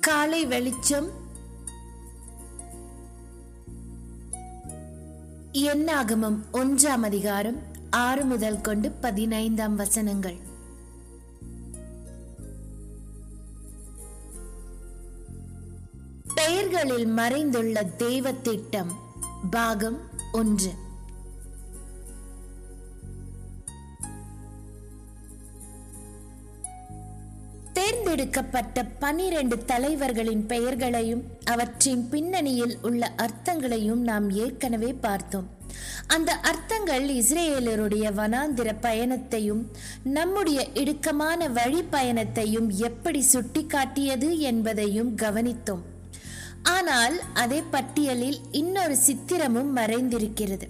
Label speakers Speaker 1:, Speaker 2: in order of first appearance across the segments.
Speaker 1: காலை வெளிச்சம் என்னாகமம் ஒன்றாம் அதிகாரம் ஆறு முதல் கொண்டு பதினைந்தாம் வசனங்கள் பெயர்களில் மறைந்துள்ள தெய்வ திட்டம் பாகம் ஒன்று தேர்ந்தெடுக்கப்பட்ட பனிரெண்டு தலைவர்களின் பெயர்களையும் அவற்றின் பின்னணியில் உள்ள அர்த்தங்களையும் நாம் ஏற்கனவே பார்த்தோம் அந்த அர்த்தங்கள் இஸ்ரேலருடைய வனாந்திர பயணத்தையும் நம்முடைய இடுக்கமான வழி பயணத்தையும் எப்படி சுட்டிக்காட்டியது என்பதையும் கவனித்தோம் ஆனால் அதே பட்டியலில் இன்னொரு சித்திரமும் மறைந்திருக்கிறது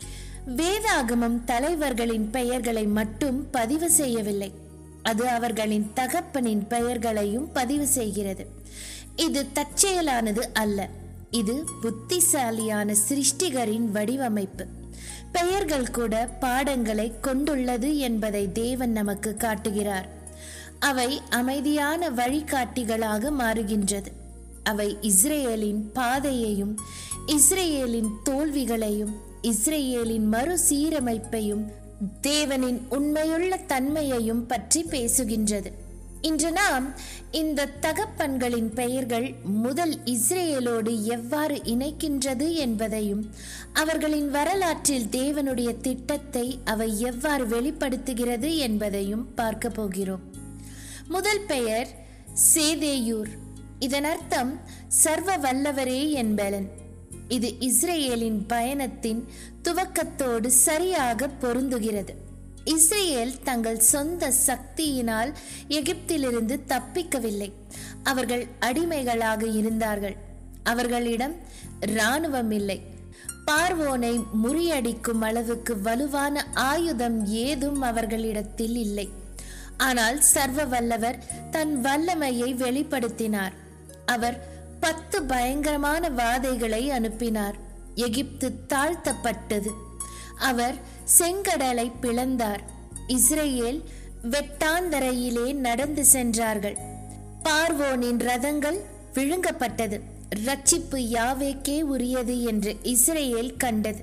Speaker 1: வேதாகமம் தலைவர்களின் பெயர்களை மட்டும் பதிவு செய்யவில்லை அது அவர்களின் தகப்பனின் பெயர்களையும் பதிவு செய்கிறது இது தற்செயலானது அல்ல இது புத்திசாலியான சிருஷ்டிகரின் வடிவமைப்பு பெயர்கள் கூட பாடங்களை கொண்டுள்ளது என்பதை தேவன் நமக்கு காட்டுகிறார் அவை அமைதியான வழிகாட்டிகளாக மாறுகின்றது அவை இஸ்ரேலின் பாதையையும் இஸ்ரேலின் தோல்விகளையும் இஸ்ரேலின் மறுசீரமைப்பையும் தேவனின் உண்மையுள்ள தன்மையையும் பற்றி பேசுகின்றது இன்று நாம் இந்த தகப்பன்களின் பெயர்கள் முதல் இஸ்ரேலோடு எவ்வாறு இணைக்கின்றது என்பதையும் அவர்களின் வரலாற்றில் தேவனுடைய திட்டத்தை அவை எவ்வாறு வெளிப்படுத்துகிறது என்பதையும் பார்க்க போகிறோம் முதல் பெயர் சேதேயூர் இதன் அர்த்தம் சர்வ வல்லவரே என்பலன் இது இஸ்ரேலின் பயணத்தின் துவக்கத்தோடு சரியாக பொருந்துகிறது இஸ்ரேல் தங்கள் சொந்த சக்தியினால் எகிப்திலிருந்து தப்பிக்கவில்லை அவர்கள் அடிமைகளாக இருந்தார்கள் அவர்களிடம் இராணுவம் இல்லை பார்வோனை முறியடிக்கும் அளவுக்கு வலுவான ஆயுதம் ஏதும் அவர்களிடத்தில் இல்லை ஆனால் சர்வ வல்லவர் தன் வல்லமையை வெளிப்படுத்தினார் அவர் பத்து பயங்கரமான வாதைகளை அனுப்பினார் எகிப்து தாழ்த்தப்பட்டது அவர் செங்கடலை பிளந்தார் இஸ்ரேல் வெட்டாந்தரையிலே நடந்து சென்றார்கள் பார்வோனின் ரதங்கள் விழுங்கப்பட்டது ரட்சிப்பு யாவேக்கே உரியது என்று இஸ்ரேல் கண்டது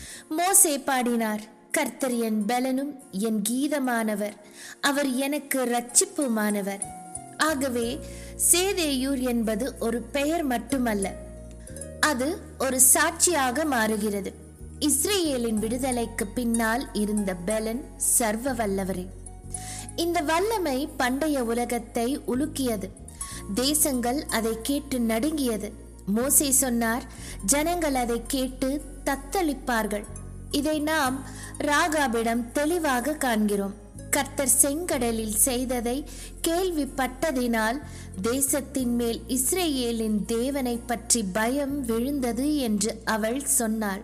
Speaker 1: மோசே பாடினார் கர்த்தர் என் பலனும் என் கீதமானவர் அவர் எனக்கு ரட்சிப்புமானவர் ஆகவே சேதேயூர் என்பது ஒரு பெயர் மட்டுமல்ல அது ஒரு சாட்சியாக மாறுகிறது இஸ்ரேலின் விடுதலைக்கு பின்னால் இருந்த பெலன் சர்வ வல்லவரே இந்த வல்லமை பண்டைய உலகத்தை உலுக்கியது தேசங்கள் அதை கேட்டு நடுங்கியது மோசே சொன்னார் ஜனங்கள் அதை கேட்டு தத்தளிப்பார்கள் இதை நாம் ராகாபிடம் தெளிவாக காண்கிறோம் கர்த்தர் செங்கடலில் செய்ததை கேள்விப்பட்டதினால் தேசத்தின் மேல் இஸ்ரேலின் தேவனை பற்றி பயம் விழுந்தது என்று அவள் சொன்னாள்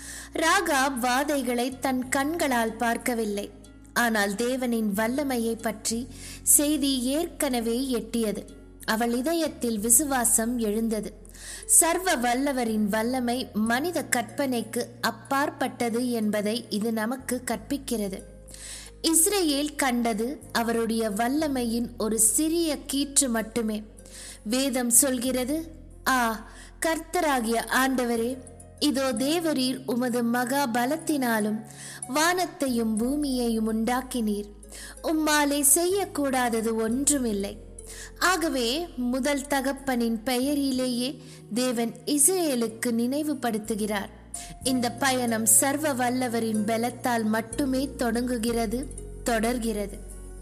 Speaker 1: ராகாப் வாதைகளை தன் கண்களால் பார்க்கவில்லை ஆனால் தேவனின் வல்லமையை பற்றி செய்தி ஏற்கனவே எட்டியது அவள் இதயத்தில் விசுவாசம் எழுந்தது சர்வ வல்லவரின் வல்லமை மனித கற்பனைக்கு அப்பாற்பட்டது என்பதை இது நமக்கு கற்பிக்கிறது இஸ்ரேல் கண்டது அவருடைய வல்லமையின் ஒரு சிறிய கீற்று மட்டுமே வேதம் சொல்கிறது ஆ கர்த்தராகிய ஆண்டவரே இதோ தேவரீர் உமது மகா பலத்தினாலும் வானத்தையும் பூமியையும் உண்டாக்கினீர் உம்மாலே செய்யக்கூடாதது ஒன்றுமில்லை ஆகவே முதல் தகப்பனின் பெயரிலேயே தேவன் இஸ்ரேலுக்கு நினைவுபடுத்துகிறார் இந்த பயணம் சர்வ வல்லவரின் பலத்தால் மட்டுமே தொடங்குகிறது தொடர்கிறது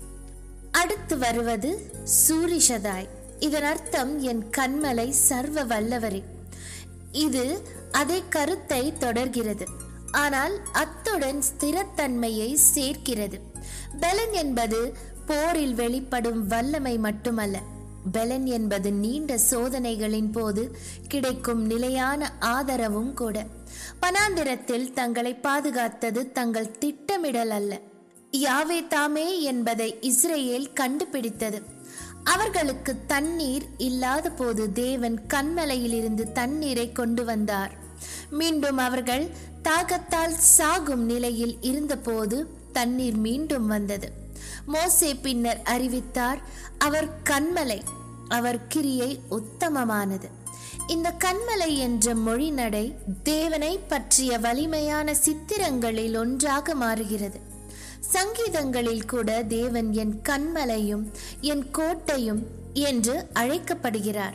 Speaker 1: அடுத்து வருவது சூரிஷதாய் இதன் அர்த்தம் என் கண்மலை சர்வ வல்லவரே இது அதே கருத்தை தொடர்கிறது ஆனால் அத்துடன் ஸ்திரத்தன்மையை சேர்க்கிறது பலன் என்பது போரில் வெளிப்படும் வல்லமை மட்டுமல்ல பலன் என்பது நீண்ட சோதனைகளின் போது கிடைக்கும் நிலையான ஆதரவும் கூட பனாந்திரத்தில் தங்களை பாதுகாத்தது தங்கள் திட்டமிடல் அல்ல யாவே தாமே என்பதை இஸ்ரேல் கண்டுபிடித்தது அவர்களுக்கு தண்ணீர் இல்லாத போது தேவன் கண்மலையிலிருந்து தண்ணீரை கொண்டு வந்தார் மீண்டும் அவர்கள் தாகத்தால் சாகும் நிலையில் இருந்தபோது தண்ணீர் மீண்டும் வந்தது மோசே பின்னர் அறிவித்தார் அவர் கண்மலை அவர் கிரியை உத்தமமானது இந்த கண்மலை என்ற மொழிநடை தேவனை பற்றிய வலிமையான சித்திரங்களில் ஒன்றாக மாறுகிறது சங்கீதங்களில் கூட தேவன் என் கண்மலையும் என் கோட்டையும் என்று அழைக்கப்படுகிறார்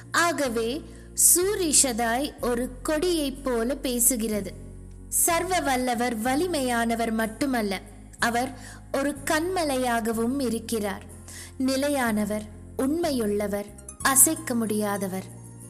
Speaker 1: ஆகவே சூரிஷதாய் ஒரு கொடியைப் போல பேசுகிறது சர்வ வல்லவர் வலிமையானவர் மட்டுமல்ல அவர் ஒரு கண்மலையாகவும் இருக்கிறார் நிலையானவர் உண்மையுள்ளவர் அசைக்க முடியாதவர்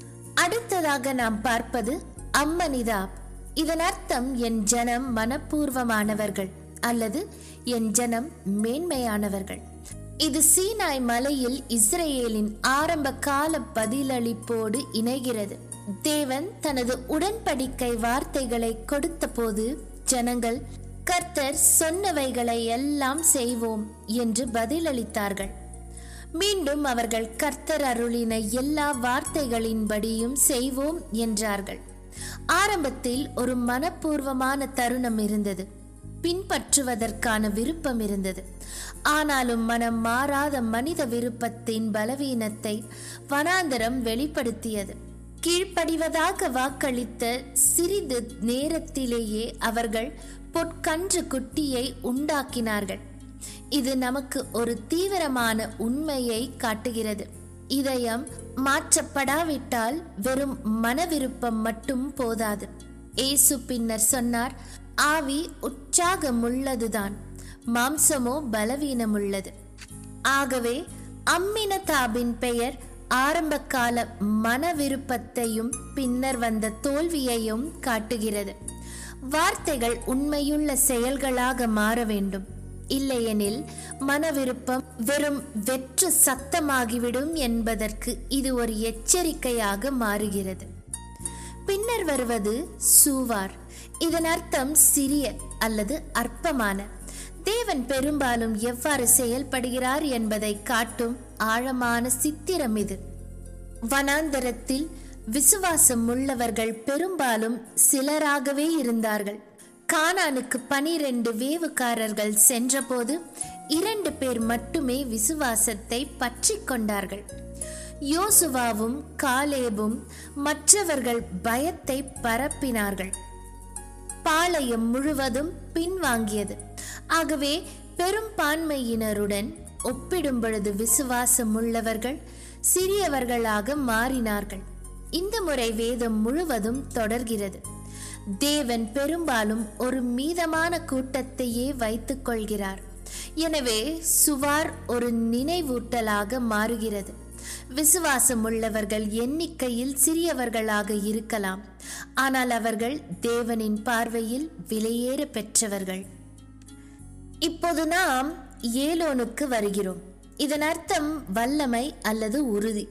Speaker 1: அடுத்ததாக நாம் பார்ப்பது அம்மனிதாப் இதன் அர்த்தம் என் ஜனம் மனப்பூர்வமானவர்கள் அல்லது என் ஜனம் மேன்மையானவர்கள் இது சீனாய் மலையில் இஸ்ரேலின் ஆரம்ப கால பதிலளிப்போடு இணைகிறது தேவன் தனது உடன்படிக்கை வார்த்தைகளை கொடுத்தபோது ஜனங்கள் கர்த்தர் சொன்னவைகளை எல்லாம் செய்வோம் என்று பதிலளித்தார்கள் மீண்டும் அவர்கள் கர்த்தர் அருளின எல்லா வார்த்தைகளின்படியும் செய்வோம் என்றார்கள் ஆரம்பத்தில் ஒரு மனப்பூர்வமான தருணம் இருந்தது பின்பற்றுவதற்கான விருப்பம் இருந்தது ஆனாலும் மனம் மாறாத மனித விருப்பத்தின் பலவீனத்தை வனாந்தரம் வெளிப்படுத்தியது கீழ்ப்படிவதாக வாக்களித்த சிறிது நேரத்திலேயே அவர்கள் பொற்கன்று குட்டியை உண்டாக்கினார்கள் இது நமக்கு ஒரு தீவிரமான உண்மையை காட்டுகிறது இதயம் மாற்றப்படாவிட்டால் வெறும் மனவிருப்பம் மட்டும் போதாது ஏசு பின்னர் சொன்னார் ஆவி உற்சாகமுள்ளதுதான் மாம்சமோ பலவீனமுள்ளது ஆகவே அம்மினதாபின் பெயர் ஆரம்பகால மன விருப்பத்தையும் பின்னர் வந்த தோல்வியையும் காட்டுகிறது வார்த்தைகள் உண்மையுள்ள செயல்களாக மாற வேண்டும் இல்லையெனில் மன விருப்பம் வெறும் வெற்று சத்தமாகிவிடும் என்பதற்கு இது ஒரு எச்சரிக்கையாக மாறுகிறது பின்னர் வருவது சூவார் இதன் அர்த்தம் சிறிய அல்லது அற்பமான தேவன் பெரும்பாலும் எவ்வாறு செயல்படுகிறார் என்பதை காட்டும் ஆழமான சித்திரம் இது வனாந்தரத்தில் விசுவாசம் உள்ளவர்கள் பெரும்பாலும் சிலராகவே இருந்தார்கள் கானானுக்கு பனிரெண்டு வேவுக்காரர்கள் சென்றபோது இரண்டு பேர் மட்டுமே விசுவாசத்தை பற்றி கொண்டார்கள் யோசுவாவும் காலேபும் மற்றவர்கள் பயத்தை பரப்பினார்கள் பாளையம் முழுவதும் பின்வாங்கியது ஆகவே பெரும்பான்மையினருடன் ஒப்பிடும் பொழுது விசுவாசம் உள்ளவர்கள் சிறியவர்களாக மாறினார்கள் இந்த முறை வேதம் முழுவதும் தொடர்கிறது தேவன் பெரும்பாலும் ஒரு மீதமான கூட்டத்தையே வைத்துக் கொள்கிறார் எனவே சுவார் ஒரு நினைவூட்டலாக மாறுகிறது விசுவாசம் உள்ளவர்கள் எண்ணிக்கையில் சிறியவர்களாக இருக்கலாம் ஆனால் அவர்கள் தேவனின் பார்வையில் விலையேற பெற்றவர்கள் இப்போது நாம் ஏலோனுக்கு வருகிறோம் இதன் அர்த்தம் வல்லமை அல்லது உறுதி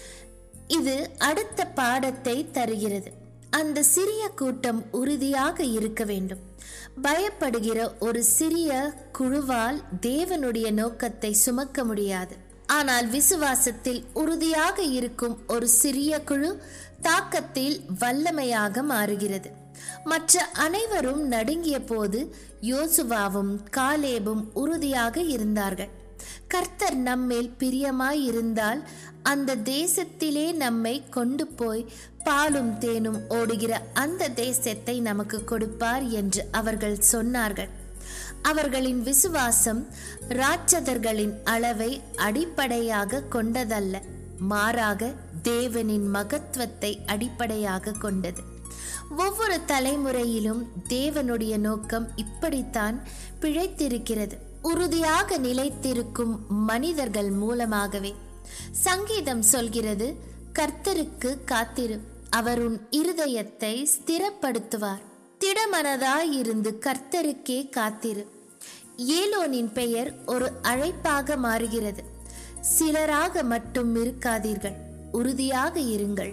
Speaker 1: இது அடுத்த பாடத்தை தருகிறது அந்த சிறிய கூட்டம் உறுதியாக இருக்க வேண்டும் பயப்படுகிற ஒரு சிறிய குழுவால் தேவனுடைய நோக்கத்தை சுமக்க முடியாது ஆனால் விசுவாசத்தில் உறுதியாக இருக்கும் ஒரு சிறிய குழு தாக்கத்தில் வல்லமையாக மாறுகிறது மற்ற அனைவரும் நடுங்கிய போது யோசுவாவும் காலேபும் உறுதியாக இருந்தார்கள் கர்த்தர் நம்மேல் பிரியமாய் இருந்தால் அந்த தேசத்திலே நம்மை கொண்டு போய் பாலும் தேனும் ஓடுகிற அந்த தேசத்தை நமக்கு கொடுப்பார் என்று அவர்கள் சொன்னார்கள் அவர்களின் விசுவாசம் ராட்சதர்களின் அளவை அடிப்படையாக கொண்டதல்ல மாறாக தேவனின் மகத்துவத்தை அடிப்படையாக கொண்டது ஒவ்வொரு தலைமுறையிலும் தேவனுடைய நோக்கம் இப்படித்தான் பிழைத்திருக்கிறது உறுதியாக நிலைத்திருக்கும் மனிதர்கள் மூலமாகவே சங்கீதம் சொல்கிறது கர்த்தருக்கு காத்திரு அவர் உன் இருதயத்தை ஸ்திரப்படுத்துவார் திடமனதாயிருந்து கர்த்தருக்கே காத்திரு ஏலோனின் பெயர் ஒரு அழைப்பாக மாறுகிறது சிலராக மட்டும் இருக்காதீர்கள் உறுதியாக இருங்கள்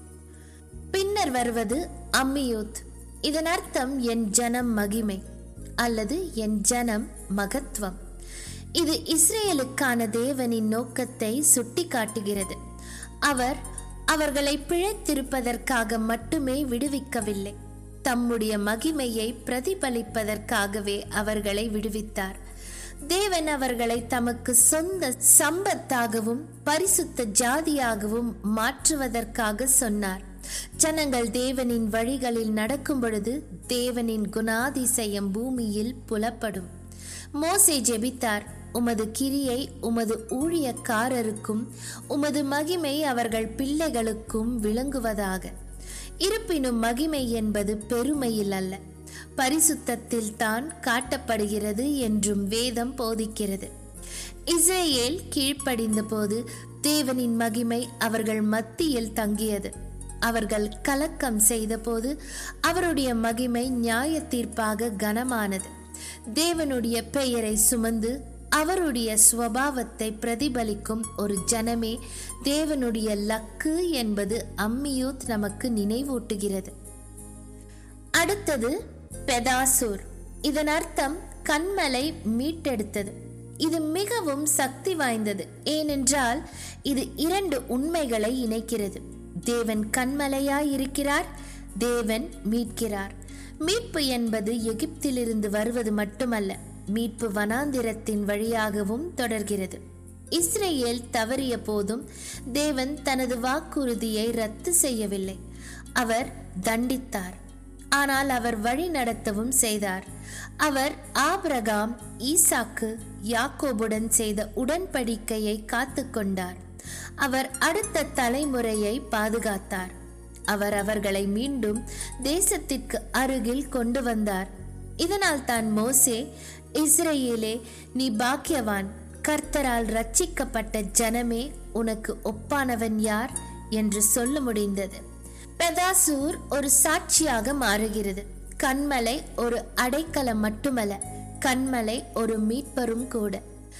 Speaker 1: பின்னர் வருவது அம்மியூத் இதன் அர்த்தம் என் ஜனம் மகிமை அல்லது என் ஜனம் மகத்துவம் இது இஸ்ரேலுக்கான தேவனின் நோக்கத்தை சுட்டிக்காட்டுகிறது அவர் அவர்களை பிழைத்திருப்பதற்காக மட்டுமே விடுவிக்கவில்லை தம்முடைய மகிமையை பிரதிபலிப்பதற்காகவே அவர்களை விடுவித்தார் தேவன் அவர்களை தமக்கு சொந்த சம்பத்தாகவும் பரிசுத்த ஜாதியாகவும் மாற்றுவதற்காக சொன்னார் ஜனங்கள் தேவனின் வழிகளில் நடக்கும் பொழுது தேவனின் குணாதிசயம் பூமியில் புலப்படும் மோசே ஜெபித்தார் உமது கிரியை உமது ஊழியக்காரருக்கும் உமது மகிமை அவர்கள் பிள்ளைகளுக்கும் விளங்குவதாக இருப்பினும் மகிமை என்பது பெருமையில் அல்ல பரிசுத்தத்தில் தான் காட்டப்படுகிறது என்றும் வேதம் போதிக்கிறது இஸ்ரேல் கீழ்ப்படிந்த போது தேவனின் மகிமை அவர்கள் மத்தியில் தங்கியது அவர்கள் கலக்கம் செய்தபோது அவருடைய மகிமை நியாய தீர்ப்பாக கனமானது தேவனுடைய பெயரை சுமந்து அவருடைய சுவாவத்தை பிரதிபலிக்கும் ஒரு ஜனமே தேவனுடைய லக்கு என்பது அம்மியூத் நமக்கு நினைவூட்டுகிறது அடுத்தது பெதாசூர் இதன் அர்த்தம் கண்மலை மீட்டெடுத்தது இது மிகவும் சக்தி வாய்ந்தது ஏனென்றால் இது இரண்டு உண்மைகளை இணைக்கிறது தேவன் கண்மலையாய் இருக்கிறார் தேவன் மீட்கிறார் மீட்பு என்பது எகிப்திலிருந்து வருவது மட்டுமல்ல மீட்பு வனாந்திரத்தின் வழியாகவும் தொடர்கிறது இஸ்ரேல் தவறிய போதும் தேவன் தனது வாக்குறுதியை ரத்து செய்யவில்லை அவர் தண்டித்தார் ஆனால் அவர் வழி நடத்தவும் செய்தார் அவர் ஆபிரகாம் ஈசாக்கு யாக்கோபுடன் செய்த உடன்படிக்கையை காத்து கொண்டார் அவர் அடுத்த தலைமுறையை பாதுகாத்தார் அவர் அவர்களை மீண்டும் தேசத்திற்கு அருகில் கொண்டு வந்தார் இதனால் தான் மோசே இஸ்ரேலே நீ பாக்கியவான் கர்த்தரால் ரட்சிக்கப்பட்ட ஜனமே உனக்கு ஒப்பானவன் யார் என்று சொல்ல முடிந்தது பெதாசூர் ஒரு சாட்சியாக மாறுகிறது கண்மலை ஒரு அடைக்கலம் மட்டுமல்ல கண்மலை ஒரு மீட்பரும் கூட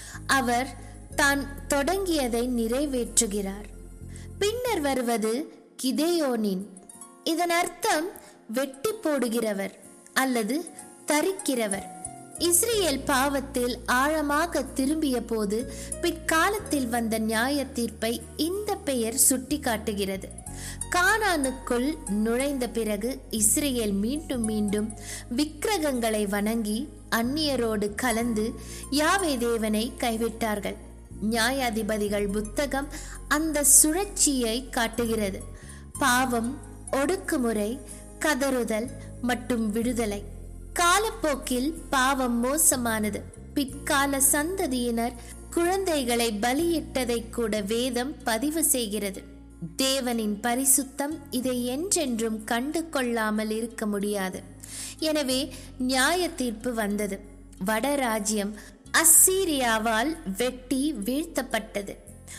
Speaker 1: அவர் தான் தொடங்கியதை நிறைவேற்றுகிறார் பின்னர் வருவது கிதேயோனின் இதன் அர்த்தம் வெட்டி போடுகிறவர் அல்லது தரிக்கிறவர் இஸ்ரேல் பாவத்தில் ஆழமாக திரும்பிய போது பிற்காலத்தில் வந்த நியாய தீர்ப்பை இந்த பெயர் சுட்டிக்காட்டுகிறது கானானுக்குள் நுழைந்த பிறகு இஸ்ரேல் மீண்டும் மீண்டும் விக்கிரகங்களை வணங்கி அந்நியரோடு கலந்து யாவே தேவனை கைவிட்டார்கள் நியாயாதிபதிகள் புத்தகம் அந்த சுழற்சியை காட்டுகிறது பாவம் ஒடுக்குமுறை கதறுதல் மற்றும் விடுதலை காலப்போக்கில் பாவம் மோசமானது பிற்கால சந்ததியினர் குழந்தைகளை பலியிட்டதை கூட வேதம் பதிவு செய்கிறது தேவனின் பரிசுத்தம் இதை என்றென்றும் கண்டு கொள்ளாமல் இருக்க முடியாது எனவே நியாய தீர்ப்பு வந்தது வடராஜ்யம் அссீரியாவால் வெட்டி வீழ்த்தப்பட்டது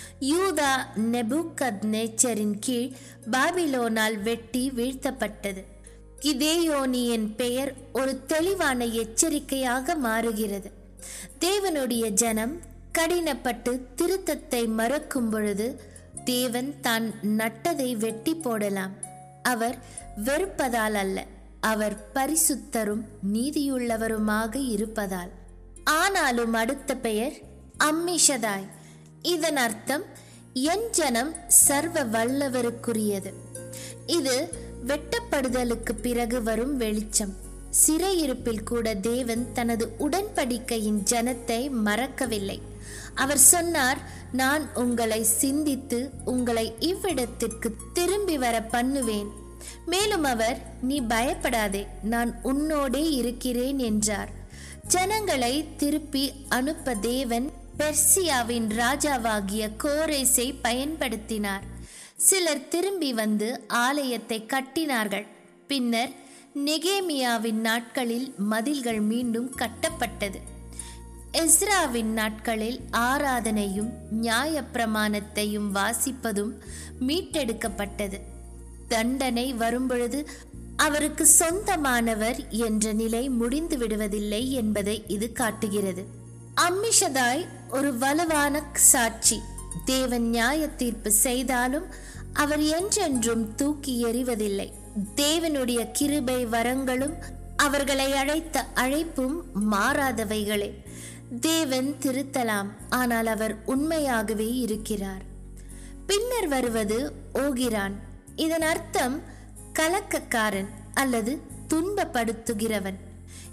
Speaker 1: யூதா நெபுக்கத் நேச்சரின் கீழ் பாபிலோனால் வெட்டி வீழ்த்தப்பட்டது கிதேயோனியின் பெயர் ஒரு தெளிவான எச்சரிக்கையாக மாறுகிறது தேவனுடைய ஜனம் கடினப்பட்டு திருத்தத்தை மறக்கும் பொழுது தேவன் தான் நட்டதை வெட்டி போடலாம் அவர் வெறுப்பதால் அல்ல அவர் பரிசுத்தரும் நீதியுள்ளவருமாக இருப்பதால் ஆனாலும் அடுத்த பெயர் அம்மிஷதாய் இதன் அர்த்தம் என் ஜனம் சர்வ வல்லவருக்குரியது இது வெட்டப்படுதலுக்கு பிறகு வரும் வெளிச்சம் சிறையிருப்பில் கூட தேவன் தனது உடன்படிக்கையின் ஜனத்தை மறக்கவில்லை அவர் சொன்னார் நான் உங்களை சிந்தித்து உங்களை இவ்விடத்திற்கு திரும்பி வர பண்ணுவேன் மேலும் அவர் நீ பயப்படாதே நான் உன்னோடே இருக்கிறேன் என்றார் ஜனங்களை திருப்பி அனுப்ப தேவன் பெர்சியாவின் ராஜாவாகிய கோரேஸை பயன்படுத்தினார் சிலர் திரும்பி வந்து ஆலயத்தை கட்டினார்கள் பின்னர் நெகேமியாவின் நாட்களில் மதில்கள் மீண்டும் கட்டப்பட்டது எஸ்ராவின் நாட்களில் ஆராதனையும் நியாய பிரமாணத்தையும் வாசிப்பதும் மீட்டெடுக்கப்பட்டது தண்டனை வரும்பொழுது அவருக்கு சொந்தமானவர் என்ற நிலை முடிந்து விடுவதில்லை என்பதை இது காட்டுகிறது அம்மிஷதாய் ஒரு வலுவான சாட்சி தேவன் நியாய தீர்ப்பு செய்தாலும் அவர் என்றென்றும் தூக்கி எறிவதில்லை தேவனுடைய கிருபை வரங்களும் அவர்களை அழைத்த அழைப்பும் மாறாதவைகளே தேவன் திருத்தலாம் ஆனால் அவர் உண்மையாகவே இருக்கிறார் பின்னர் வருவது ஓகிரான் இதன் அர்த்தம் கலக்கக்காரன் அல்லது துன்பப்படுத்துகிறவன்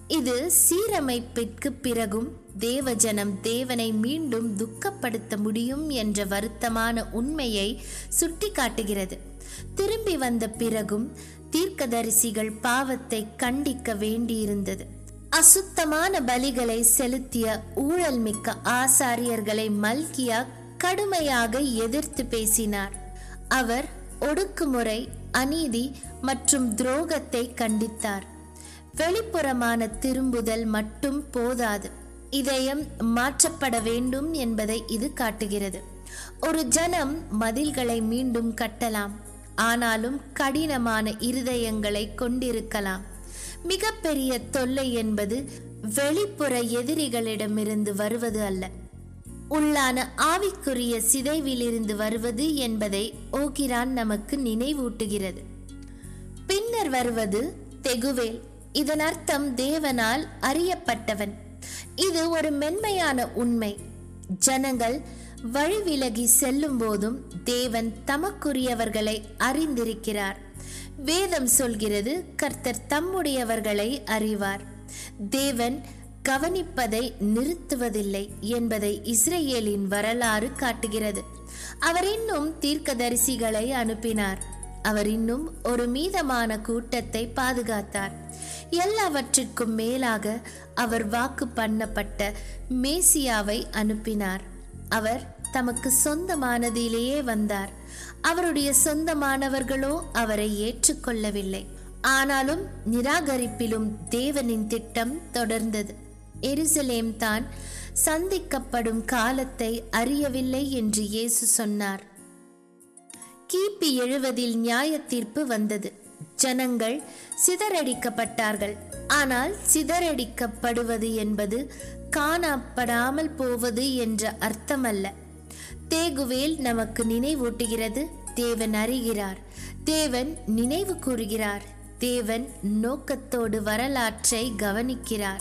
Speaker 1: இது சீரமைப்பிற்கு பிறகும் தேவஜனம் தேவனை மீண்டும் துக்கப்படுத்த முடியும் என்ற வருத்தமான உண்மையை சுட்டிக்காட்டுகிறது திரும்பி வந்த பிறகும் தீர்க்கதரிசிகள் பாவத்தை கண்டிக்க வேண்டியிருந்தது அசுத்தமான பலிகளை செலுத்திய ஊழல் மிக்க ஆசாரியர்களை மல்கியா கடுமையாக எதிர்த்து பேசினார் அவர் ஒடுக்குமுறை அநீதி மற்றும் துரோகத்தை கண்டித்தார் வெளிப்புறமான திரும்புதல் மட்டும் போதாது இதயம் மாற்றப்பட வேண்டும் என்பதை இது காட்டுகிறது ஒரு ஜனம் மதில்களை மீண்டும் கட்டலாம் ஆனாலும் கடினமான இருதயங்களை கொண்டிருக்கலாம் மிகப்பெரிய தொல்லை என்பது வெளிப்புற எதிரிகளிடமிருந்து வருவது அல்ல உள்ளான ஆவிக்குரிய சிதைவிலிருந்து வருவது என்பதை ஓகிரான் நமக்கு நினைவூட்டுகிறது பின்னர் வருவது தெகுவேல் இதன் அர்த்தம் தேவனால் அறியப்பட்டவன் இது ஒரு மென்மையான உண்மை ஜனங்கள் வழிவிலகி செல்லும் போதும் தேவன் தமக்குரியவர்களை அறிந்திருக்கிறார் வேதம் சொல்கிறது கர்த்தர் தம்முடையவர்களை அறிவார் தேவன் கவனிப்பதை நிறுத்துவதில்லை என்பதை இஸ்ரேலின் வரலாறு காட்டுகிறது அவர் இன்னும் தீர்க்கதரிசிகளை அனுப்பினார் அவர் இன்னும் ஒரு மீதமான கூட்டத்தை பாதுகாத்தார் எல்லாவற்றிற்கும் மேலாக அவர் வாக்கு பண்ணப்பட்ட மேசியாவை அனுப்பினார் அவர் தமக்கு சொந்தமானதிலேயே வந்தார் அவருடைய சொந்தமானவர்களோ அவரை ஏற்றுக்கொள்ளவில்லை ஆனாலும் நிராகரிப்பிலும் தேவனின் திட்டம் தொடர்ந்தது எருசலேம் தான் சந்திக்கப்படும் காலத்தை அறியவில்லை என்று இயேசு சொன்னார் கிபி எழுவதில் நியாய தீர்ப்பு வந்தது ஜனங்கள் சிதறடிக்கப்பட்டார்கள் ஆனால் சிதறடிக்கப்படுவது என்பது காணப்படாமல் போவது என்ற அர்த்தமல்ல தேகுவேல் நமக்கு நினைவூட்டுகிறது தேவன் அறிகிறார் தேவன் நினைவு கூறுகிறார் தேவன் நோக்கத்தோடு வரலாற்றை கவனிக்கிறார்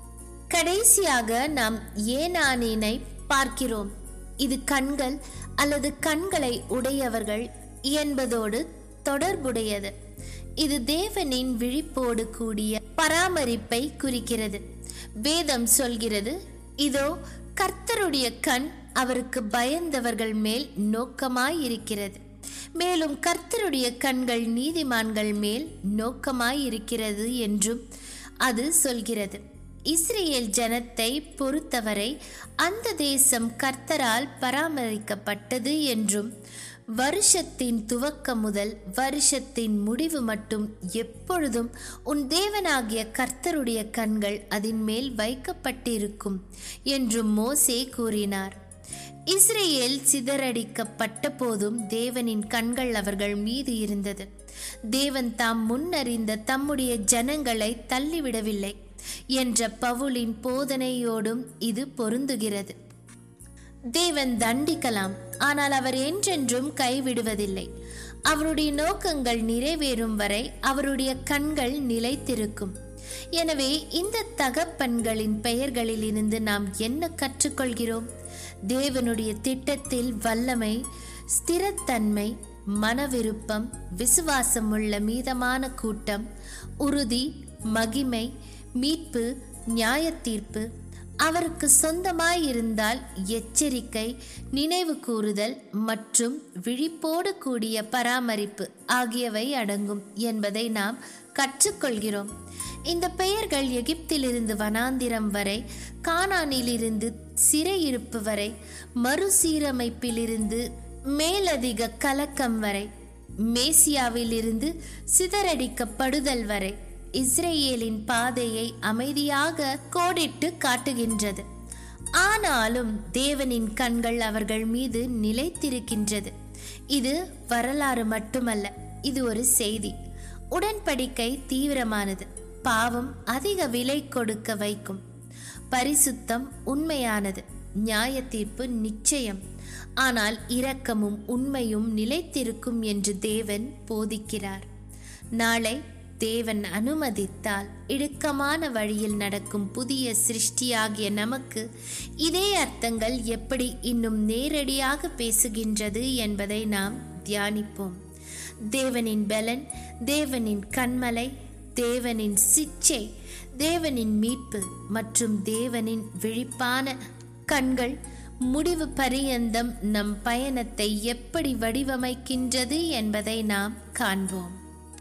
Speaker 1: கடைசியாக நாம் ஏனானினை பார்க்கிறோம் இது கண்கள் அல்லது கண்களை உடையவர்கள் என்பதோடு தொடர்புடையது இது தேவனின் விழிப்போடு கூடிய பராமரிப்பை குறிக்கிறது வேதம் சொல்கிறது இதோ கர்த்தருடைய கண் அவருக்கு பயந்தவர்கள் மேல் நோக்கமாயிருக்கிறது மேலும் கர்த்தருடைய கண்கள் நீதிமான்கள் மேல் நோக்கமாயிருக்கிறது என்றும் அது சொல்கிறது இஸ்ரேல் ஜனத்தை பொறுத்தவரை அந்த தேசம் கர்த்தரால் பராமரிக்கப்பட்டது என்றும் வருஷத்தின் துவக்கம் முதல் வருஷத்தின் முடிவு மட்டும் எப்பொழுதும் உன் தேவனாகிய கர்த்தருடைய கண்கள் அதன் மேல் வைக்கப்பட்டிருக்கும் என்றும் மோசே கூறினார் இஸ்ரேல் சிதறடிக்கப்பட்ட போதும் தேவனின் கண்கள் அவர்கள் மீது இருந்தது தேவன் தாம் முன்னறிந்த தம்முடைய ஜனங்களை தள்ளிவிடவில்லை என்ற பவுலின் போதனையோடும் இது பொருந்துகிறது தேவன் தண்டிக்கலாம் ஆனால் அவர் என்றென்றும் கைவிடுவதில்லை அவருடைய நோக்கங்கள் நிறைவேறும் வரை அவருடைய கண்கள் நிலைத்திருக்கும் எனவே இந்த தகப்பன்களின் பெயர்களில் இருந்து நாம் என்ன கற்றுக்கொள்கிறோம் தேவனுடைய திட்டத்தில் வல்லமை ஸ்திரத்தன்மை மனவிருப்பம் விசுவாசமுள்ள மீதமான கூட்டம் உறுதி மகிமை மீட்பு நியாயத்தீர்ப்பு அவருக்கு சொந்தமாயிருந்தால் எச்சரிக்கை நினைவு கூறுதல் மற்றும் விழிப்போடு கூடிய பராமரிப்பு ஆகியவை அடங்கும் என்பதை நாம் கற்றுக்கொள்கிறோம் இந்த பெயர்கள் எகிப்திலிருந்து வனாந்திரம் வரை கானானிலிருந்து சிறையிருப்பு வரை மறுசீரமைப்பிலிருந்து மேலதிக கலக்கம் வரை மேசியாவிலிருந்து சிதறடிக்கப்படுதல் வரை இஸ்ரேலின் பாதையை அமைதியாக கோடிட்டு காட்டுகின்றது ஆனாலும் தேவனின் கண்கள் அவர்கள் மீது நிலைத்திருக்கின்றது இது வரலாறு மட்டுமல்ல இது ஒரு செய்தி உடன்படிக்கை தீவிரமானது பாவம் அதிக விலை கொடுக்க வைக்கும் பரிசுத்தம் உண்மையானது நியாய தீர்ப்பு நிச்சயம் ஆனால் இரக்கமும் உண்மையும் நிலைத்திருக்கும் என்று தேவன் போதிக்கிறார் நாளை தேவன் அனுமதித்தால் இடுக்கமான வழியில் நடக்கும் புதிய சிருஷ்டியாகிய நமக்கு இதே அர்த்தங்கள் எப்படி இன்னும் நேரடியாக பேசுகின்றது என்பதை நாம் தியானிப்போம் தேவனின் பலன் தேவனின் கண்மலை தேவனின் சிச்சை தேவனின் மீட்பு மற்றும் தேவனின் விழிப்பான கண்கள் முடிவு பரியந்தம் நம் பயணத்தை எப்படி வடிவமைக்கின்றது என்பதை நாம் காண்போம்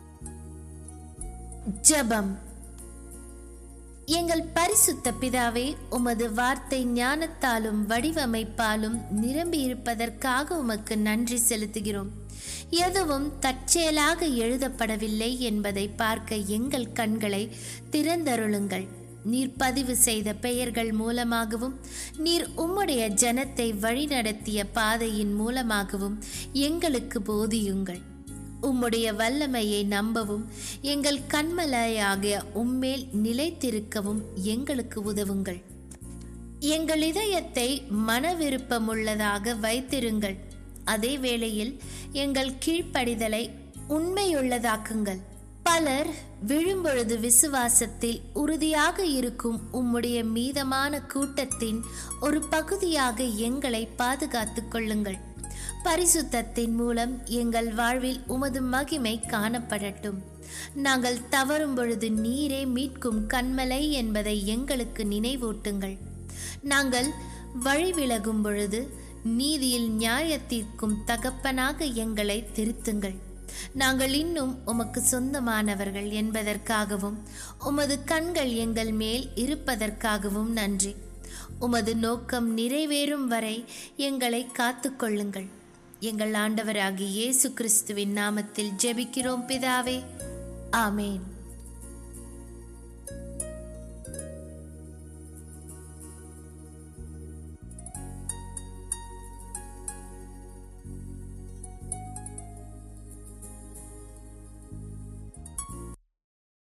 Speaker 1: ஜெபம் எங்கள் பரிசுத்த பிதாவே உமது வார்த்தை ஞானத்தாலும் வடிவமைப்பாலும் நிரம்பி இருப்பதற்காக உமக்கு நன்றி செலுத்துகிறோம் எதுவும் தற்செயலாக எழுதப்படவில்லை என்பதை பார்க்க எங்கள் கண்களை திறந்தருளுங்கள் நீர் பதிவு செய்த பெயர்கள் மூலமாகவும் நீர் உம்முடைய ஜனத்தை வழிநடத்திய பாதையின் மூலமாகவும் எங்களுக்கு போதியுங்கள் உம்முடைய வல்லமையை நம்பவும் எங்கள் கண்மலையாகிய உம்மேல் நிலைத்திருக்கவும் எங்களுக்கு உதவுங்கள் எங்கள் இதயத்தை மனவிருப்பமுள்ளதாக வைத்திருங்கள் அதே வேளையில் எங்கள் கீழ்ப்படிதலை உண்மையுள்ளதாக்குங்கள் பலர் விழும்பொழுது விசுவாசத்தில் உறுதியாக இருக்கும் உம்முடைய மீதமான கூட்டத்தின் ஒரு பகுதியாக எங்களை பாதுகாத்துக் கொள்ளுங்கள் பரிசுத்தத்தின் மூலம் எங்கள் வாழ்வில் உமது மகிமை காணப்படட்டும் நாங்கள் தவறும் பொழுது நீரே மீட்கும் கண்மலை என்பதை எங்களுக்கு நினைவூட்டுங்கள் நாங்கள் வழிவிலகும் பொழுது நீதியில் நியாயத்திற்கும் தகப்பனாக எங்களை திருத்துங்கள் நாங்கள் இன்னும் உமக்கு சொந்தமானவர்கள் என்பதற்காகவும் உமது கண்கள் எங்கள் மேல் இருப்பதற்காகவும் நன்றி உமது நோக்கம் நிறைவேறும் வரை எங்களை காத்துக்கொள்ளுங்கள் எங்கள் ஆண்டவராகிய இயேசு கிறிஸ்துவின் நாமத்தில் ஜெபிக்கிறோம் பிதாவே ஆமேன்